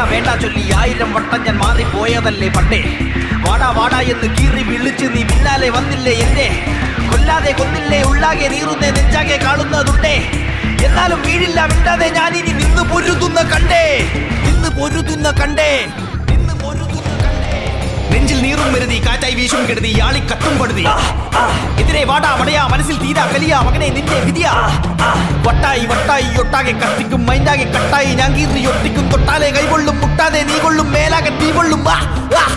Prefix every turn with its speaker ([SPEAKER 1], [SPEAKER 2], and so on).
[SPEAKER 1] വേണ്ട ചൊല്ലി ആയിരം വട്ടം ഞാൻ മാറിപ്പോയതല്ലേ പണ്ടേ വാടാ വാടാ എന്ന് കീറി വിളിച്ച് നീ പിന്നാലെ വന്നില്ലേ എന്നെ കൊല്ലാതെ കൊന്നില്ലേ ഉള്ളാകെ നീറുന്നേ നെഞ്ചാകെ കാണുന്നതുണ്ടേ എന്നാലും വീഴില്ല മിണ്ടാതെ ഞാൻ ഇനി നിന്ന് പൊരുതുന്ന കണ്ടേ നിന്ന് പൊരുതുന്ന കണ്ടേ നിന്ന് പൊരുതുന്ന കണ്ടേ നെഞ്ചിൽ നീറും വരുതി കാറ്റായി വീശും കെടുതി ആളി കത്തും പടുതി എതിരെ വാടാ വടയാ മനസ്സിൽ തീരാ കലിയാ മകനെ നിന്റെ വിധിയാ വട്ടായി വട്ടായി ഒട്ടാകെ കത്തിക്കും മൈൻഡാകെ കട്ടായി ഞാൻ കീറി ഒട്ടിക്കും തൊട്ടാലെ കൈകൊള്ളും മുട്ടാതെ നീ കൊള്ളും മേലാകെ തീ കൊള്ളും ആ, ആ.